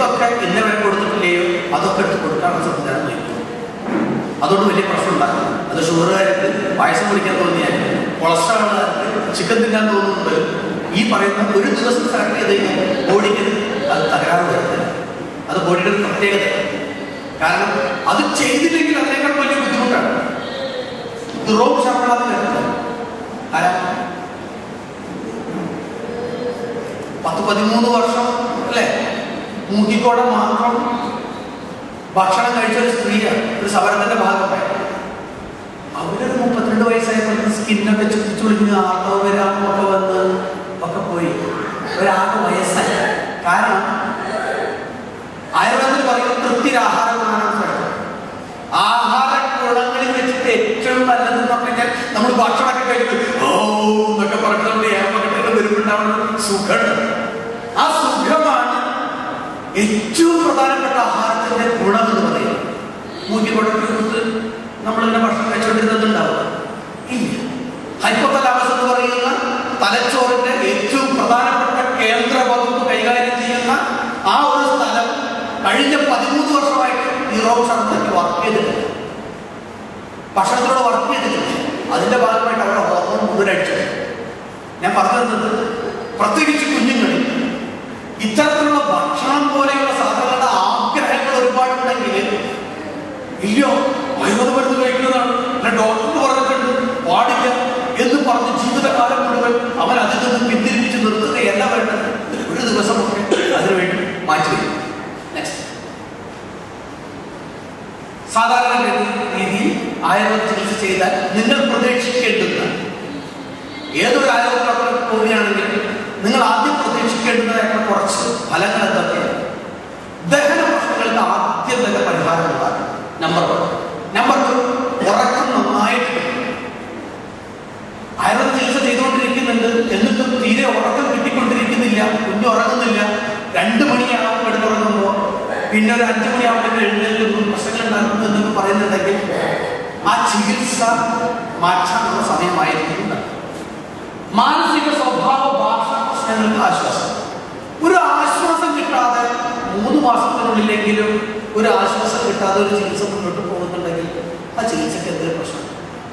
എന്തൊക്കെ ഇന്ന വില കൊടുത്തിട്ടില്ലയോ അതൊക്കെ എടുത്ത് കൊടുക്കാനുള്ള സംവിധാനം നോക്കും അതുകൊണ്ട് വലിയ പ്രശ്നം ഉണ്ടാക്കും അത് ഷുഗറുകാർക്ക് പായസം കുടിക്കാൻ തോന്നിയാൽ കൊളസ്ട്രോളുകാർക്ക് ചിക്കൻ തിന്നാൻ തോന്നുന്നുണ്ട് ഈ പറയുന്ന ഒരു ദിവസം സെലക്ട് ചെയ്ത് കഴിഞ്ഞാൽ ബോഡിക്ക് അത് തകരാറ് വരുന്നില്ല അത് ബോഡിയുടെ ഒരു പ്രത്യേകത കാരണം അത് ചെയ്തില്ലെങ്കിൽ അതിനേക്കാൾ വലിയ ബുദ്ധിമുട്ടാണ് ദുറോം ശമ്പളത്തിൽ വരുന്നത് ആരാ പത്ത് പതിമൂന്ന് വർഷം അല്ലേ മൂക്കിക്കോടെ മാത്രം ഭക്ഷണം കഴിച്ച ഒരു സ്ത്രീയാണ് ഒരു സമരത്തിന്റെ ഭാഗമായി അവരൊരു മുപ്പത്തിരണ്ട് വയസ്സായപ്പോൾ സ്കിന്നൊക്കെ ചുറ്റിച്ചു വിളിക്കുന്ന ആർത്തവ വരാമോ ഒക്കെ വന്ന് ഒക്കെ പോയി ഒരാൾക്ക് വയസ്സായി കാരണം ആയുർവേദത്തിൽ പറയുന്നത് തൃപ്തിരാഹാര ഗുണമാണ് ആഹാര ഗുണങ്ങളിൽ വെച്ചിട്ട് ഏറ്റവും നല്ലതെന്ന് പറഞ്ഞാൽ നമ്മൾ ഭക്ഷണമൊക്കെ കഴിക്കും ഓ എന്നൊക്കെ പറഞ്ഞ് നമ്മൾ ഏമൊക്കെ വരുമ്പോണ്ടാവുന്ന സുഖമുണ്ട് ആ സുഖമാണ് ഏറ്റവും പ്രധാനപ്പെട്ട ആഹാരത്തിന്റെ ഗുണം എന്ന് പറയുന്നത് മൂക്കി കൊടുക്കുന്നത് നമ്മളിങ്ങനെ ഭക്ഷണം കഴിച്ചുകൊണ്ടിരുന്നതുണ്ടാവും ഇല്ല ഹൈപ്പോതലാമസ് എന്ന് പറയുന്ന തലച്ചോറിന്റെ ഏറ്റവും പ്രധാനപ്പെട്ട കേന്ദ്ര വകുപ്പ് കൈകാര്യം ചെയ്യുന്ന ആ ഒരു സ്ഥലം കഴിഞ്ഞ പതിമൂന്ന് വർഷമായിട്ട് യൂറോപ്പ് സർക്കാർക്ക് വർക്ക് ചെയ്തിട്ടില്ല ഭക്ഷണത്തിലൂടെ വർക്ക് ചെയ്തിട്ടില്ല അതിന്റെ ഭാഗമായിട്ട് അവരുടെ ഹോർമോൺ മുഴുവനടിച്ചു ഞാൻ പറഞ്ഞത് പ്രത്യേകിച്ച് കുഞ്ഞുങ്ങളിൽ ഇത്തരത്തിലുള്ള ഭക്ഷണം പോലെയുള്ള സാധനങ്ങളുടെ ആഗ്രഹങ്ങൾ ഒരുപാടുണ്ടെങ്കിൽ ഇല്ലയോ ആയുർവേദ മരുന്ന് കഴിക്കുന്നതാണ് അല്ല ഡോക്ടർ പറഞ്ഞിട്ടുണ്ട് പാടില്ല എന്ന് പറഞ്ഞ് ജീവിതകാലം മുഴുവൻ അവൻ അതിൽ നിന്ന് പിന്തിരിപ്പിച്ച് നിർത്തുകയല്ല വേണ്ടത് ഒരു ദിവസമൊക്കെ അതിനുവേണ്ടി മാറ്റിവെക്കും നെക്സ്റ്റ് സാധാരണ രീതിയിൽ ആയുർവേദ ചികിത്സ ചെയ്താൽ നിങ്ങൾ പ്രതീക്ഷിക്കേണ്ടുന്ന ഏതൊരു ആയുർവേദ ഡോക്ടർ പോവുകയാണെങ്കിൽ നിങ്ങൾ ആദ്യം പ്രതീക്ഷിക്കേണ്ടുന്നതായിട്ടുള്ള കുറച്ച് ഫലങ്ങൾ എന്തൊക്കെയാണ് ദഹന പ്രശ്നങ്ങൾക്ക് ആദ്യം തന്നെ പരിഹാരം ഉണ്ടാകും നമ്പർ വൺ നമ്പർ ടു ഉറക്കം നന്നായിട്ട് കിട്ടും. ആയുർവേദ ചികിത്സ ചെയ്തുകൊണ്ടിരിക്കുന്നുണ്ട് എന്നിട്ടും തീരെ ഉറക്കം കിട്ടിക്കൊണ്ടിരിക്കുന്നില്ല കുഞ്ഞു ഉറങ്ങുന്നില്ല രണ്ട് മണിയാകുമ്പോൾ കിടന്നുറങ്ങുമ്പോൾ പിന്നെ ഒരു അഞ്ചു മണിയാകുമ്പോൾ എഴുന്നേൽക്കുന്നു പ്രശ്നങ്ങൾ ഉണ്ടാക്കുന്നു എന്നൊക്കെ പറയുന്നുണ്ടെങ്കിൽ ആ ചികിത്സ മാറ്റാനുള്ള സമയമായിരിക്കും മാനസിക സ്വഭാവ ഭാഷ പ്രശ്നങ്ങൾക്ക് ആശ്വാസം ഒരു ആശ്വാസം കിട്ടാതെ മൂന്ന് മാസത്തിനുള്ളിലെങ്കിലും ഒരു ആശ്വാസം കിട്ടാതെ ഒരു ചികിത്സ മുന്നോട്ട് പോകുന്നുണ്ടെങ്കിൽ ആ ചികിത്സക്ക് എന്തൊരു പ്രശ്നം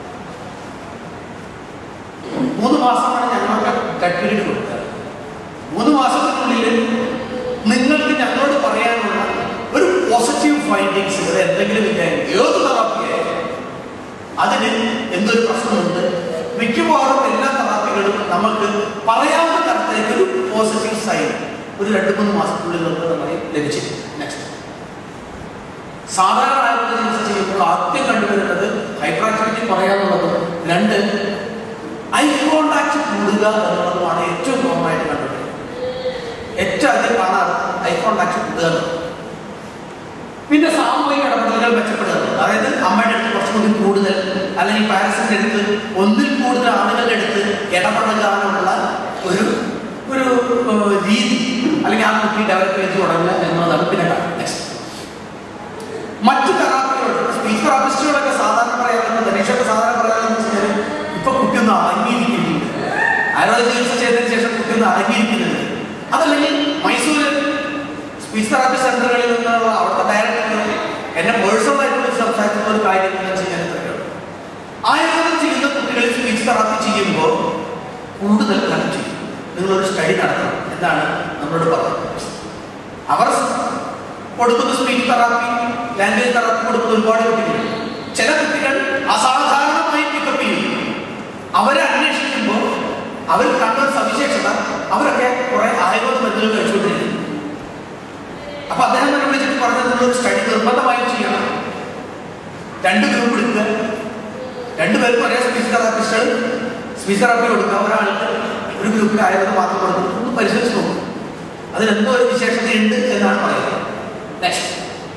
മൂന്ന് മാസമാണ് ഞങ്ങളൊക്കെ കട്ടിലിട്ട് കൊടുക്കുക മൂന്ന് മാസത്തിനുള്ളിൽ നിങ്ങൾക്ക് ഞങ്ങളോട് പറയാനുള്ള ഒരു പോസിറ്റീവ് ഫൈൻഡിങ്സ് ഇവിടെ എന്തെങ്കിലും ഇല്ല ഏത് തെറാപ്പിയായാലും അതിന് എന്തൊരു പ്രശ്നമുണ്ട് മിക്കവാറും എല്ലാ തെറാപ്പികളും നമുക്ക് പറയാവുന്ന തരത്തിലേക്ക് ഒരു പോസിറ്റീവ് സൈൻ ഒരു രണ്ട് മൂന്ന് മാസത്തിനുള്ളിൽ നമുക്ക് നമ്മളെ ലഭിച്ചിട്ടുണ്ട് നെക്സ്റ്റ് സാധാരണ ആയുർവേദ ചികിത്സ ചെയ്യുമ്പോൾ ആദ്യം കണ്ടുവരുന്നത് ഹൈപ്പർ ആക്ടിവിറ്റി പറയാനുള്ളത് രണ്ട് ഐ കോണ്ടാക്ട് കൂടുക എന്നുള്ളതുമാണ് ഏറ്റവും കോമൺ ആയിട്ട് കണ്ടുവരുന്നത് ഏറ്റവും അധികം കാണാറ് ഐ കോണ്ടാക്ട് കൂടുക എന്നുള്ളത്. പിന്നെ സാമൂഹിക ഇടപെടലുകൾ മെച്ചപ്പെടുക അതായത് അമ്മയുടെ അടുത്ത് കുറച്ചും കൂടി കൂടുതൽ അല്ലെങ്കിൽ പാരൻസിന്റെ അടുത്ത് ഒന്നിൽ കൂടുതൽ ആളുകളുടെ അടുത്ത് ഇടപെടാനുള്ള ഒരു ഒരു ഏഹ്, രീതി അല്ലെങ്കിൽ ആ കുട്ടി ഡെവലപ്പ് ചെയ്ത് തുടങ്ങുക എന്നുള്ളതാണ് പിന്നെ നെക്സ്റ്റ് മറ്റു തെറാപ്പികളോട് സ്പീച്ച് തെറാപ്പിസ്റ്റുകളൊക്കെ സാധാരണ പറയാറുണ്ട് ധനേഷൊക്കെ സാധാരണ പറയാറുണ്ട് വെച്ചാൽ ഇപ്പൊ കുട്ടി ഒന്ന് അടങ്ങിയിരിക്കുന്നുണ്ട് ആയുർവേദ ചികിത്സ ചെയ്തതിന് ശേഷം കുട്ടി ഒന്ന് അടങ്ങിയിരിക്കുന്നുണ്ട് അതല്ലെങ്കിൽ മൈസൂര് സ്പീച്ച് തെറാപ്പി സെന്ററുകളിൽ നിന്നുള്ള അവിടുത്തെ ഡയറക്ടർ എന്നെ പേഴ്സണലായിട്ട് വിളിച്ച് സംസാരിക്കുന്ന ഒരു കാര്യം എന്ന് വെച്ച് കഴിഞ്ഞാൽ ഇത്രയേ ഉള്ളൂ. ആയുർവേദം ചെയ്യുന്ന കുട്ടികളിൽ സ്പീച്ച് തെറാപ്പി ചെയ്യുമ്പോൾ കൂടുതൽ ഫലം ചെയ്യും നിങ്ങളൊരു സ്റ്റഡി നടത്തണം എന്നാണ് നമ്മളോട് പറഞ്ഞത് അവർ കൊടുക്കുന്ന സ്പീച്ച് തെറാപ്പി ലാംഗ്വേജ് തെറാപ്പി കൊടുക്കുന്ന ഒരുപാട് കുട്ടികൾ ചില കുട്ടികൾ അസാധാരണമായി പിക്കപ്പ് ചെയ്യും അവരെ അന്വേഷിക്കുമ്പോൾ അവർ കണ്ട ഒരു സവിശേഷത അവരൊക്കെ കുറെ ആയുർവേദ മരുന്നുകൾ കഴിച്ചുകൊണ്ടിരിക്കും അപ്പൊ അദ്ദേഹം തന്നെ വിളിച്ചിട്ട് പറഞ്ഞത് നിങ്ങളൊരു സ്റ്റഡി നിർബന്ധമായും ചെയ്യണം രണ്ട് ഗ്രൂപ്പ് എടുക്കുക രണ്ടുപേർക്കും ഒരേ സ്പീച്ച് തെറാപ്പിസ്റ്റുകൾ സ്പീച്ച് തെറാപ്പി കൊടുക്കുക ഒരാൾക്ക് ഒരു ഗ്രൂപ്പിൽ ആയുർവേദം മാത്രം കൊടുക്കും ഒന്ന് പരിശോധിച്ച് നോക്കും അതിലെന്തോ ഒരു വിശേഷതയുണ്ട് എന്നാണ് പറയുന്നത് നെക്സ്റ്റ്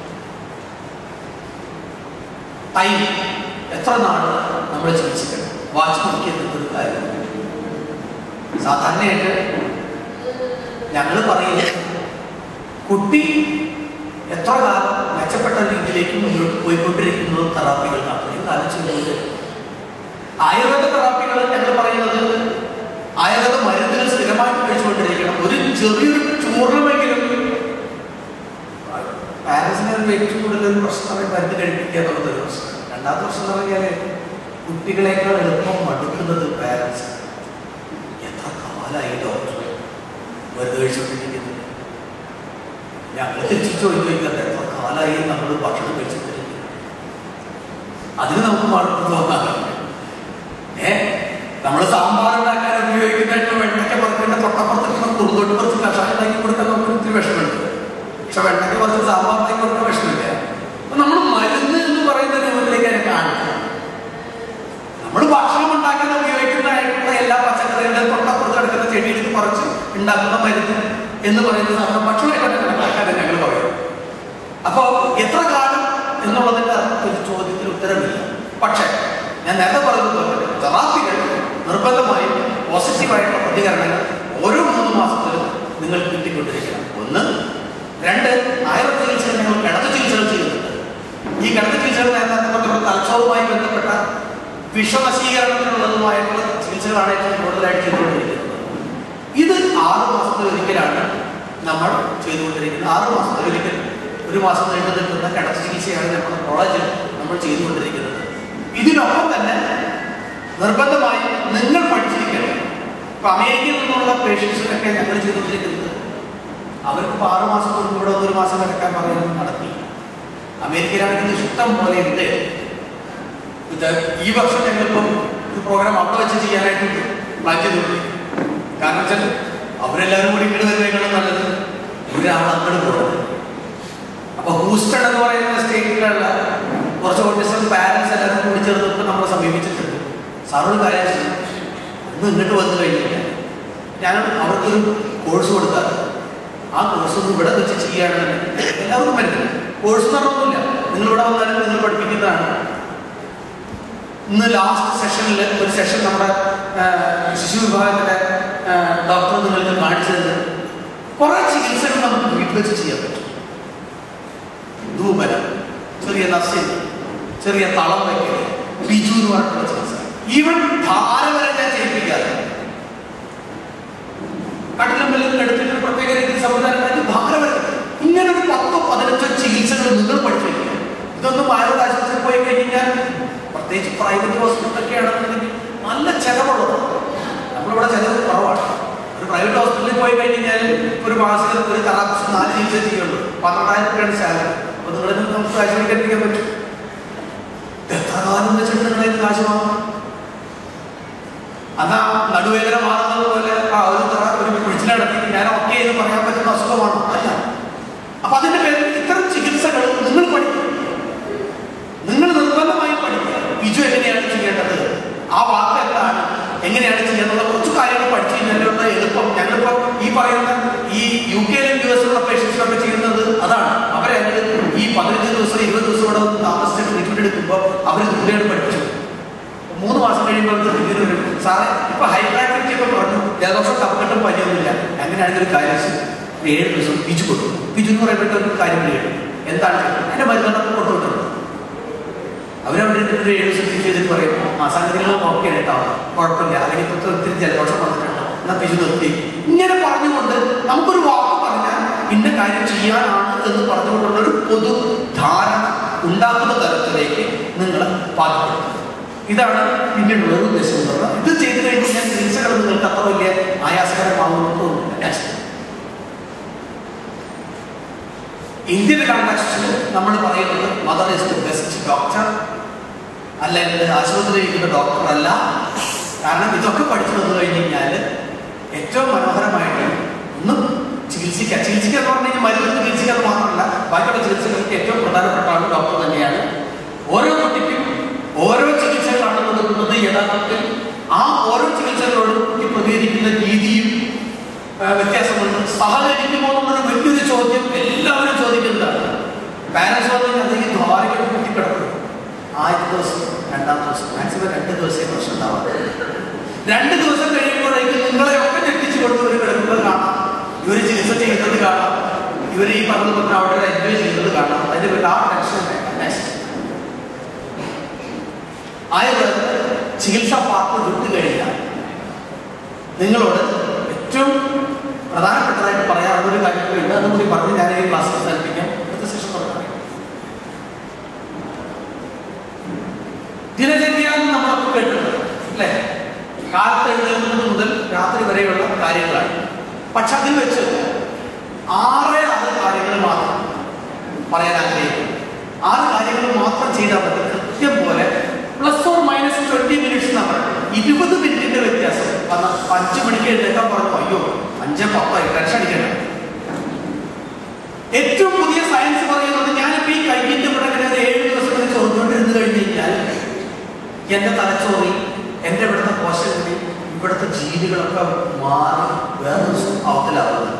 ടൈം എത്ര നാൾ നമ്മൾ ചികിത്സിക്കണം വാച്ച് നോക്കിയത് ഒരു കാര്യം സാധാരണയായിട്ട് ഞങ്ങൾ പറയുന്നത് കുട്ടി എത്ര കാലം മെച്ചപ്പെട്ട രീതിയിലേക്ക് മുന്നോട്ട് പോയിക്കൊണ്ടിരിക്കുന്നതും തെറാപ്പികൾ അത്രയും കാലം ചെയ്യുന്നത് ആയുർവേദ തെറാപ്പികൾ ഞങ്ങൾ പറയുന്നത് ആയുർവേദ മരുന്നുകൾ സ്ഥിരമായിട്ട് കഴിച്ചുകൊണ്ടിരിക്കണം ഒരു ചെറിയൊരു ചൂർണമെങ്കിലും ഒരു ഏറ്റവും കൂടുതൽ ഒരു പ്രശ്നം മരുന്ന് കഴിപ്പിക്കുക എന്നുള്ളത് ഒരു പ്രശ്നം രണ്ടാമത്തെ പ്രശ്നം എന്ന് പറഞ്ഞാൽ കുട്ടികളെക്കാൾ എളുപ്പം മടുക്കുന്നത് പാരൻസ് എത്ര കാലമായി ഡോക്ടർ മരുന്ന് കഴിച്ചുകൊണ്ടിരിക്കുന്നത് ഞങ്ങൾ തിരിച്ചു ചോദിക്കുന്നത് എത്ര കാലമായി നമ്മൾ ഭക്ഷണം കഴിച്ചുകൊണ്ടിരിക്കുന്നത് അതിന് നമുക്ക് മടുപ്പ് തോന്നാറുണ്ട് ഏ നമ്മൾ സാമ്പാർ ഉണ്ടാക്കാൻ ഉപയോഗിക്കുന്നതായിട്ട് വെണ്ടയ്ക്ക പറിക്കേണ്ട തൊട്ടപ്പുറത്ത് കുറുതൊട്ട് കുറച്ച് കഷായം ഉണ്ടാക്കി കൊടുക്കാൻ നമുക്ക് ഒത്തിരി വിഷമമുണ്ട് പക്ഷെ വെണ്ടയ്ക്ക പറിച്ച് സാമ്പാർ ഉണ്ടാക്കി കൊടുക്കാൻ വിഷമില്ല അപ്പൊ നമ്മൾ മരുന്ന് എന്ന് പറയുന്ന രൂപത്തിലേക്ക് അതിനെ കാണുക നമ്മൾ ഭക്ഷണം ഉണ്ടാക്കാൻ ഉപയോഗിക്കുന്നതായിട്ടുള്ള എല്ലാ പച്ചക്കറികളുടെ തൊട്ടപ്പുറത്ത് കിടക്കുന്ന ചെടിയിൽ പറിച്ച് ഉണ്ടാക്കുന്ന മരുന്ന് എന്ന് പറയുന്ന സാധനം ഭക്ഷണമായിട്ടാണ് കണക്കാക്കാൻ ഞങ്ങൾ പറയും അപ്പോ എത്ര കാലം എന്നുള്ളതിന്റെ ഒരു ചോദ്യത്തിന് ഉത്തരമില്ല പക്ഷേ ഞാൻ നേരത്തെ പറഞ്ഞതുപോലെ തെറാപ്പികൾ നിർബന്ധമായും പോസിറ്റീവായിട്ടുള്ള പ്രതികരണങ്ങൾ ഓരോ മൂന്ന് മാസത്തിലും നിങ്ങൾ കിട്ടിക്കൊണ്ടിരിക്കണം ഒന്ന് രണ്ട് ആയുർവേദ ചികിത്സകൾ ഞങ്ങൾ കിടന്ന ചികിത്സകൾ ചെയ്യുന്നുണ്ട് ഈ കിടന്ന ചികിത്സകൾ നേരത്തെ പറഞ്ഞ തലച്ചോറുമായി ബന്ധപ്പെട്ട വിഷവശീകരണത്തിനുള്ളതുമായിട്ടുള്ള ചികിത്സകളാണ് ഏറ്റവും കൂടുതലായിട്ട് ചെയ്തുകൊണ്ടിരിക്കുന്നത് ഇത് ആറ് മാസത്തിലൊരിക്കലാണ് നമ്മൾ ചെയ്തുകൊണ്ടിരിക്കുന്നത് ആറ് മാസത്തിലൊരിക്കൽ ഒരു മാസം നീണ്ടു നിൽക്കുന്ന കിടച്ച ചികിത്സയാണ് നമ്മുടെ കോളേജിൽ നമ്മൾ ചെയ്തുകൊണ്ടിരിക്കുന്നത് ഇതിനൊപ്പം തന്നെ നിർബന്ധമായി നിങ്ങൾ പഠിച്ചിരിക്കണം ഇപ്പൊ അമേരിക്കയിൽ നിന്നുള്ള പേഷ്യൻസിനൊക്കെ ഞങ്ങൾ ചെയ്തുകൊണ്ടിരിക്കുന്നത് അവർക്ക് ഇപ്പൊ ആറ് മാസം കൊണ്ട് ഇവിടെ ഒരു മാസം കിടക്കാൻ പറയുന്നത് നടത്തി അമേരിക്കയിലാണെങ്കിൽ ഇഷ്ടം പോലെ ഉണ്ട് ഇത് ഈ വർഷം ഞങ്ങളിപ്പം ഒരു പ്രോഗ്രാം അവിടെ വെച്ച് ചെയ്യാനായിട്ട് പ്ലാൻ ചെയ്തിട്ടുണ്ട് കാരണം വെച്ചാൽ അവരെല്ലാവരും കൂടി ഇങ്ങോട്ട് വരുന്നതിനേക്കാളും നല്ലത് ഒരാൾ അങ്ങോട്ട് പോകുന്നത് അപ്പൊ ഹൂസ്റ്റൺ എന്ന് പറയുന്ന സ്റ്റേറ്റിലുള്ള കുറച്ച് ഓട്ടിസം പാരൻസ് എല്ലാവരും കൂടി ചേർന്നിട്ട് നമ്മളെ സമീപിച്ചിട്ടുണ്ട് സാറൊരു കാര്യം ചെയ്യും. ഒന്ന് ഇങ്ങോട്ട് വന്നു കഴിഞ്ഞില്ല ഞാൻ അവർക്കൊരു കോഴ്സ് കൊടുത്താൽ ആ കോഴ്സ് ഒന്ന് ഇവിടെ വെച്ച് ചെയ്യുകയാണെന്നുണ്ടെങ്കിൽ എല്ലാവർക്കും പറ്റില്ല കോഴ്സ് എന്ന് പറഞ്ഞൊന്നുമില്ല നിങ്ങൾ ഇവിടെ വന്നാലും നിങ്ങൾ പഠിപ്പിക്കുന്നതാണ് ഇന്ന് ലാസ്റ്റ് സെഷനിൽ ഒരു സെഷൻ നമ്മുടെ ആ, ശിശു വിഭാഗത്തിലെ ഡോക്ടർ നിങ്ങൾക്ക് കാണിച്ചു തരുന്നത് കുറെ ചികിത്സകൾ നമുക്ക് വീട്ടിൽ വെച്ച് ചെയ്യാൻ പറ്റും ധൂപനം ചെറിയ നസ്യം ചെറിയ തളം വയ്ക്കൽ ബിജു എന്ന് പറഞ്ഞിട്ടുള്ള ചികിത്സ ഈവൻ ധാര വരെ ഞാൻ ചെയ്യിപ്പിക്കാതെ കട്ടിലമ്പലിൽ എടുത്തിട്ട് പ്രത്യേക രീതിയിൽ സംവിധാനം ഉണ്ടാക്കി ധാര വരെ ഇങ്ങനെ ഒരു പത്തോ പതിനഞ്ചോ ചികിത്സകൾ നിങ്ങൾ പഠിച്ചു വയ്ക്കുക ഇതൊന്നും ആരോഗ്യ ആശുപത്രിയിൽ പോയി കഴിഞ്ഞാൽ പ്രത്യേകിച്ച് പ്രൈവറ്റ് ഹോസ്പിറ്റലൊക്കെ ആണെന്നുണ്ടെങ്കിൽ നല്ല ചെലവുള്ളതാണ് നമ്മളിവിടെ ചെലവ് കുറവാണ് ഒരു പ്രൈവറ്റ് ഹോസ്പിറ്റലിൽ പോയി കഴിഞ്ഞാൽ ഒരു മാസത്തിൽ ഒരു തെറാപ്പിസ്റ്റ് നാല് ചികിത്സ ചെയ്യുള്ളൂ പന്ത്രണ്ടായിരം രൂപയാണ് സാലറി അപ്പൊ നിങ്ങളിൽ നിന്ന് നമുക്ക് കാശ് മേടിക്കാതിരിക്കാൻ പറ്റും എത്ര കാലം വെച്ചിട്ട് നിങ്ങളെ കാശ് വാങ്ങണം അന്നാ നടുവേദന മാറുന്നത് പോലെ ആ ഒരു തറ ഒരു കുഴിച്ചിലടക്കി ഞാൻ ഓക്കെ എന്ന് പറയാൻ പറ്റുന്ന അസുഖമാണ് അല്ല അപ്പൊ അതിന്റെ പേരിൽ ഇത്തരം ചികിത്സകൾ നിങ്ങൾ പഠിക്കും നിങ്ങൾ നിർബന്ധമായി പഠിക്കുക ബിജു എങ്ങനെയാണ് ചെയ്യേണ്ടത് ആ വാക്ക് എന്താണ് എങ്ങനെയാണ് ചെയ്യുന്നത് കുറച്ച് കാര്യങ്ങൾ പഠിച്ചു കഴിഞ്ഞാലുള്ള എളുപ്പം ഞങ്ങളിപ്പോൾ ഈ പറയുന്ന ഈ യു കെയിലും യു എസിലുള്ള പേഷ്യൻസിനൊക്കെ ചെയ്യുന്നത് അതാണ് അവരെ ഞങ്ങൾ ഈ പതിനഞ്ച് ദിവസം ഇരുപത് ദിവസം ഇവിടെ വന്ന് താമസിച്ച് ട്രീറ്റ്മെന്റ് എടുക്കുമ്പോൾ അവർ ദൂരെയാണ് പഠിച്ചു മൂന്ന് മാസം കഴിയുമ്പോൾ അവർക്ക് തിരികെ വരും സാറേ ഇപ്പൊ ഹൈപ്പറാക്ടിവിറ്റി ഒക്കെ പറഞ്ഞു ജലദോഷം കപ്പക്കെട്ടും പനിയൊന്നുമില്ല അങ്ങനെയാണെങ്കിൽ ഒരു കാര്യം ചെയ്യ്. ഒരു ഏഴ് ദിവസം പിച്ചു കൊടുക്കും പിച്ചു എന്ന് പറയുമ്പോഴത്തെ ഒരു കാര്യം ചെയ്യണം എന്താണ് അതിന്റെ മരുന്നൊക്കെ കൊടുത്തോട്ടുണ്ട് അവരവിടെ ഇരുന്നിട്ട് ഒരു ഏഴ് ദിവസം പിച്ചു ചെയ്തിട്ട് പറയും ആ സംഗതികൾ ഓക്കെ കേട്ടോ കുഴപ്പമില്ല അതിനിപ്പത്തെ ഒത്തിരി ജലദോഷം വന്നിട്ടുണ്ട് എന്നാ പിച്ചു നിർത്തി ഇങ്ങനെ പറഞ്ഞുകൊണ്ട് നമുക്കൊരു വാക്ക് പറഞ്ഞാൽ ഇന്ന കാര്യം ചെയ്യാനാണ് എന്ന് പറഞ്ഞുകൊണ്ടുള്ള ഒരു പൊതു ധാരണ ഉണ്ടാക്കുന്ന തരത്തിലേക്ക് നിങ്ങൾ പാകപ്പെടുത്തും ഇതാണ് പിന്നീടുള്ള ഒരു ഉദ്ദേശം എന്ന് പറഞ്ഞാൽ ഇത് ചെയ്തു കഴിഞ്ഞാൽ ചികിത്സകൾ നിങ്ങൾക്ക് അത്ര വലിയ ആയാസകരമാകുമെന്ന് തോന്നുന്നില്ല Next. ഇന്ത്യൻ കോണ്ടാക്സ്റ്റിൽ നമ്മൾ പറയുന്നത് mother is the best doctor അല്ലെങ്കിൽ ആശുപത്രിയിൽ ഇരിക്കുന്ന ഡോക്ടർ അല്ല കാരണം ഇതൊക്കെ പഠിച്ചു വന്നു കഴിഞ്ഞ് കഴിഞ്ഞാൽ ഏറ്റവും മനോഹരമായിട്ട് ഒന്നും ചികിത്സിക്കുക ചികിത്സിക്കുക എന്ന് പറഞ്ഞു കഴിഞ്ഞാൽ മരുന്ന് ചികിത്സിക്കുക എന്ന് മാത്രമല്ല ബാക്കിയുള്ള ചികിത്സകൾക്ക് ഏറ്റവും പ്രധാനപ്പെട്ട ആൾ ഡോക്ടർ തന്നെയാണ് ഓരോ കുട്ടിക്കും ഓരോ ചികിത്സകളാണ് കൊടുക്കുന്നത് യഥാർത്ഥത്തിൽ ആ ഓരോ ചികിത്സകളോടും കുട്ടി പ്രതികരിക്കുന്ന രീതിയും ആ, വ്യത്യാസമുണ്ട് സഹകരിക്കുമോ എന്നുള്ളൊരു വലിയൊരു ചോദ്യം എല്ലാവരും ചോദിക്കുന്നതാണ് പാരൻസ് പറഞ്ഞു അത് ഈ ദ്വാരകൾ കുട്ടിക്കിടക്കും ആദ്യത്തെ ദിവസം രണ്ടാം ദിവസം മാക്സിമം രണ്ട് ദിവസമേ പ്രശ്നം ഉണ്ടാവാം രണ്ട് ദിവസം കഴിയുമ്പോഴേക്കും നിങ്ങളെയൊക്കെ ഞെട്ടിച്ചു കൊണ്ട് ഒരു കിടക്കുന്നത് കാണാം ഇവർ ചികിത്സ ചെയ്യുന്നത് കാണാം ഇവർ ഈ പറഞ്ഞ പറഞ്ഞ അവിടെ എൻജോയ് ചെയ്യുന്നത് കാണാം അതിന്റെ പേരിൽ ആ ടെൻഷൻ നെക്സ്റ്റ് ആയുർവേദ ചികിത്സാ പാർട്ട് വിട്ടു കഴിഞ്ഞാൽ നിങ്ങളോട് ഏറ്റവും പ്രധാനപ്പെട്ടതായിട്ട് പറയാനുള്ള ഒരു കാര്യം കൂടി ഉണ്ട് അതും കൂടി പറഞ്ഞ് ഞാൻ ഈ ക്ലാസ് അവസാനിപ്പിക്കാം അടുത്ത സെഷൻ തുടങ്ങാം ദിനചര്യ എന്ന് നമ്മളൊക്കെ കേട്ടിട്ടുണ്ട് അല്ലേ കാലത്ത് എഴുന്നേൽക്കുന്നത് മുതൽ രാത്രി വരെയുള്ള കാര്യങ്ങളാണ് പക്ഷെ അതിൽ വെച്ച് ആറ് ആറ് കാര്യങ്ങൾ മാത്രം പറയാൻ ആഗ്രഹിക്കുന്നു ആറ് കാര്യങ്ങൾ മാത്രം ചെയ്താൽ മതി കൃത്യം പോലെ plus or minus twenty minutes നമ്മൾ ഇരുപത് മിനിറ്റിന്റെ വ്യത്യാസം വന്ന അഞ്ച് മണിക്ക് എഴുന്നേക്കാൻ പറഞ്ഞു അയ്യോ അഞ്ച് പത്തായി ടെൻഷൻ അടിക്കണ്ട ഏറ്റവും പുതിയ സയൻസ് പറയുന്നത് ഞാനിപ്പോ ഈ കഴിഞ്ഞിട്ട് ഇവിടെ ഇങ്ങനെ ഒരു ഏഴ് ദിവസം വരെ ചോദിച്ചുകൊണ്ടിരുന്ന് കഴിഞ്ഞ് കഴിഞ്ഞാൽ എന്റെ തലച്ചോറിൽ എന്റെ ഇവിടുത്തെ കോശങ്ങളിൽ ഇവിടുത്തെ ജീവികളൊക്കെ മാറി വേറൊരു സ്വഭാവത്തിലാവുന്നത്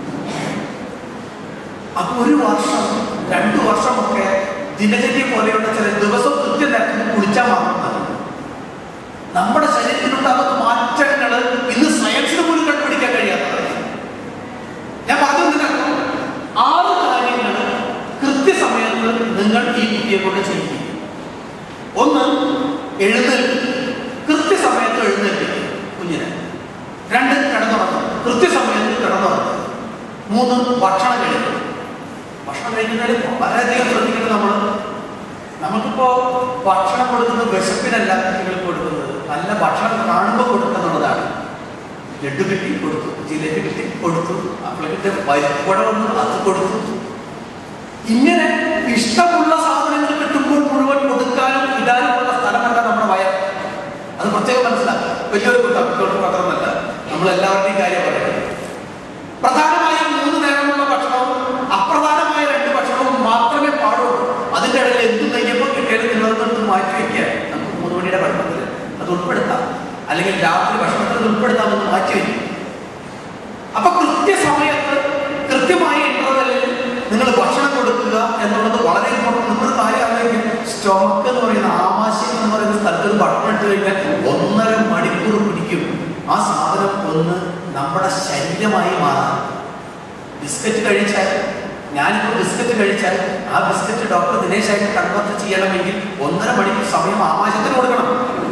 അപ്പൊ ഒരു വർഷം രണ്ടു വർഷമൊക്കെ ദിനചര്യ പോലെയുള്ള ചില ദിവസം കൃത്യം നേരത്തിന് കുളിച്ചാൽ മാത്രം മതി നമ്മുടെ ശരീരത്തിലുണ്ടാകുന്ന മാറ്റങ്ങൾ ഇന്ന് സയൻസിന് പോലും കണ്ടുപിടിക്കാൻ കഴിയാത്തത് ഞാൻ പറഞ്ഞതിനർത്ഥം ആറ് കാര്യങ്ങൾ കൃത്യസമയത്ത് നിങ്ങൾ ഈ കുട്ടിയെ കൊണ്ട് ചെയ്യിക്കും ഒന്ന് എഴുന്നേൽക്കും കൃത്യസമയത്ത് എഴുന്നേൽക്കും കുഞ്ഞിനെ രണ്ട് കിടന്നുറങ്ങും കൃത്യസമയത്ത് കിടന്നുറങ്ങും മൂന്ന് ഭക്ഷണം കഴിക്കും ഭക്ഷണം കഴിക്കുന്നതിൽ വളരെയധികം ശ്രദ്ധിക്കുന്നത് നമ്മൾ നമുക്കിപ്പോ ഭക്ഷണം കൊടുക്കുന്നത് വിശപ്പിനല്ല കുട്ടികൾക്ക് കൊടുക്കുന്നത് നല്ല ഭക്ഷണം കാണുമ്പോൾ കൊടുക്കുന്നുള്ളതാണ് ലഡു കിട്ടി കൊടുത്തു ജിലേബി കിട്ടി കൊടുത്തു അപ്പോഴേക്കിട്ട് പരിപ്പുട വന്നു അത് കൊടുത്തു ഇങ്ങനെ ഇഷ്ടമുള്ള സാധനങ്ങൾ കിട്ടുമ്പോൾ മുഴുവൻ കൊടുക്കാനും ഇടാനുമുള്ള സ്ഥലമല്ല നമ്മുടെ വയർ അത് പ്രത്യേകം മനസ്സിലാക്കുക വലിയൊരു കുട്ടികൾക്ക് മാത്രമല്ല നമ്മൾ എല്ലാവരുടെയും കാര്യം പറയുന്നത് പ്രധാനമായും മൂന്ന് നേരമുള്ള ഭക്ഷണവും അപ്രധാനമായ രണ്ട് ഭക്ഷണവും മാത്രമേ പാടുള്ളൂ അതിന്റെ ഇടയിൽ എന്ത് നെയ്യപ്പം കിട്ടിയാലും നിങ്ങളൊന്നും മാറ്റി വയ്ക്കുക നമുക്ക് മൂന്ന് മണിയുടെ ഭക്ഷണത്തിൽ അത് ഉൾപ്പെടുത്താം അല്ലെങ്കിൽ രാത്രി ഭക്ഷണത്തിൽ ഉൾപ്പെടുത്താമെന്ന് മാറ്റി വയ്ക്കും അപ്പൊ കൃത്യസമയത്ത് കൃത്യമായ ഇന്റർവെല്ലിൽ നിങ്ങൾ ഭക്ഷണം കൊടുക്കുക എന്നുള്ളത് വളരെ ഇമ്പോർട്ടൻ്റ് നിങ്ങളൊരു കാര്യം ആലോചിക്കും സ്റ്റൊമക്ക് എന്ന് പറയുന്ന ആമാശയം എന്ന് പറയുന്ന സ്ഥലത്ത് ഒരു ഭക്ഷണം ഇട്ട് കഴിഞ്ഞാൽ ഒന്നര മണിക്കൂർ പിടിക്കും ആ സാധനം ഒന്ന് നമ്മുടെ ശരീരമായി മാറാം ബിസ്ക്കറ്റ് കഴിച്ചാൽ ഞാനിപ്പോൾ ബിസ്ക്കറ്റ് കഴിച്ചാൽ ആ ബിസ്ക്കറ്റ് ഡോക്ടർ ദിനേശായിട്ട് കൺവെർട്ട് ചെയ്യണമെങ്കിൽ ഒന്നര മണിക്കൂർ സമയം ആമാശയത്തിന് കൊടുക്കണം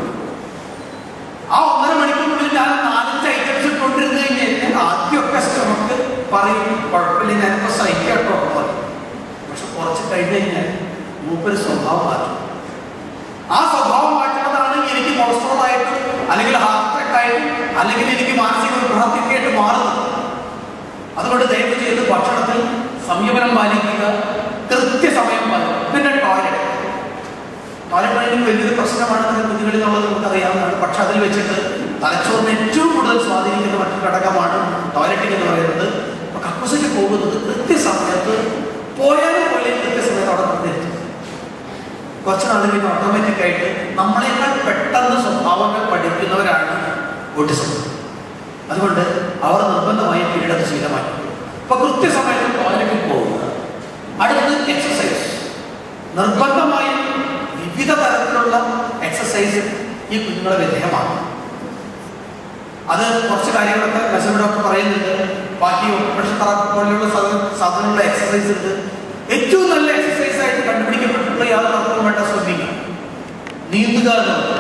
ആ ഒന്നര മണിക്കൂറിനുള്ളിൽ ഞാൻ നാലഞ്ച് ഐറ്റംസ് ഇട്ടുകൊണ്ടിരുന്ന് കഴിഞ്ഞാൽ ആദ്യമൊക്കെ സ്റ്റൊമക്ക് പറയും കുഴപ്പമില്ല ഞാനിപ്പോൾ സഹിക്കാട്ടോ പറയും പക്ഷെ കുറച്ച് കഴിഞ്ഞ് കഴിഞ്ഞാൽ മൂപ്പര് സ്വഭാവം മാറ്റും ആ സ്വഭാവം മാറ്റുന്നതാണ് എനിക്ക് കൊളസ്ട്രോൾ ആയിട്ടും അല്ലെങ്കിൽ ഹാർട്ട് അറ്റാക്ക് ആയിട്ടും അല്ലെങ്കിൽ എനിക്ക് മാനസിക വിഭ്രാന്തിയൊക്കെ ആയിട്ട് മാറുന്നത് അതുകൊണ്ട് ദയവ് ചെയ്ത് ഭക്ഷണത്തിൽ സംയമനം പാലിക്കുക കൃത്യസമയം പാലിക്കുക പിന്നെ ടോയ്ലറ്റ് ടോയ്ലറ്റ് ട്രെയിനിങ് വലിയൊരു പ്രശ്നമാണ് നമ്മുടെ കുഞ്ഞുങ്ങളിൽ എന്നുള്ളത് നമുക്ക് അറിയാവുന്നതാണ് പക്ഷെ അതിൽ വെച്ചിട്ട് തലച്ചോറിന് ഏറ്റവും കൂടുതൽ സ്വാധീനിക്കുന്ന മറ്റൊരു ഘടകമാണ് ടോയ്ലറ്റിംഗ് എന്ന് പറയുന്നത് അപ്പൊ കക്കൂസിക്ക് പോകുന്നത് കൃത്യസമയത്ത് പോയാലും പോലെ കൃത്യസമയത്ത് അവിടെ നിർത്തിയിരിക്കും കുറച്ച് നാൾ കഴിയുമ്പോൾ ഓട്ടോമാറ്റിക് ആയിട്ട് നമ്മളെക്കാൾ പെട്ടെന്ന് സ്വഭാവങ്ങൾ പഠിക്കുന്നവരാണ് ഓട്ടിസം അതുകൊണ്ട് അവർ നിർബന്ധമായി പിന്നീട് ശീലമാക്കി അപ്പൊ കൃത്യസമയത്ത് ടോയ്ലറ്റിൽ പോകുക അടുത്തത് എക്സസൈസ് നിർബന്ധമായും വിവിധ തരത്തിലുള്ള എക്സസൈസ് ഈ കുഞ്ഞുങ്ങളെ വിധേയമാണ് അത് കുറച്ച് കാര്യങ്ങളൊക്കെ മെസ്സേജ് ഡോക്ടർ പറയുന്നുണ്ട് ബാക്കി ഓപ്പറേഷൻ തെറാപ്പി പോലെയുള്ള സാധന- സാധനങ്ങളുടെ എക്സസൈസ് ഉണ്ട് ഏറ്റവും നല്ല എക്സസൈസ് ആയിട്ട് കണ്ടുപിടിക്കപ്പെട്ടിട്ടുള്ള യാതൊരു അർത്ഥവും വേണ്ട സ്വിമ്മിങ് നീന്തുക എന്നുള്ളത്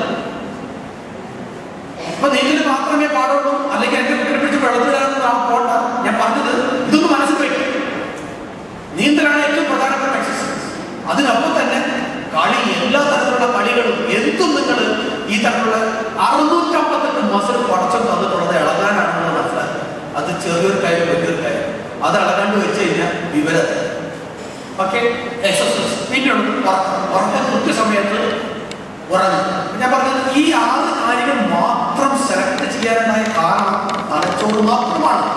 അപ്പൊ നീന്തൽ മാത്രമേ പാടുള്ളൂ അല്ലെങ്കിൽ എന്റെ കുട്ടിയെ പിടിച്ച് വെള്ളത്തിലാണെന്ന് നാം പോണ്ട ഞാൻ പറഞ്ഞത് ഇതൊന്ന് മനസ്സിൽ വയ്ക്കും നീന്തലാണ് ഏറ്റവും പ്രധാനപ്പെട്ട എക്സസൈസ് അതിനൊപ്പം തന്നെ കളി എല്ലാ തരത്തിലുള്ള കളികളും എന്തും നിങ്ങൾ ഈ തരത്തിലുള്ള അറുന്നൂറ്റമ്പത്തെട്ട് മസിൽ പടച്ചം തന്നിട്ടുള്ളത് ഇളകാനാണെന്ന് മനസ്സിലാക്കുക അത് ചെറിയൊരു കാര്യം വലിയൊരു കാര്യം അത് ഇളകാണ്ട് വെച്ച് കഴിഞ്ഞാൽ വിവരം ഓക്കെ എക്സസൈസ് പിന്നെയുള്ളത് ഉറക്കം ഉറക്കം കൃത്യസമയത്ത് ഉറങ്ങും ഞാൻ പറഞ്ഞത് ഈ ആറ് കാര്യങ്ങൾ മാത്രം സെലക്ട് ചെയ്യാനുണ്ടായ കാരണം തലച്ചോറ് മാത്രമാണ്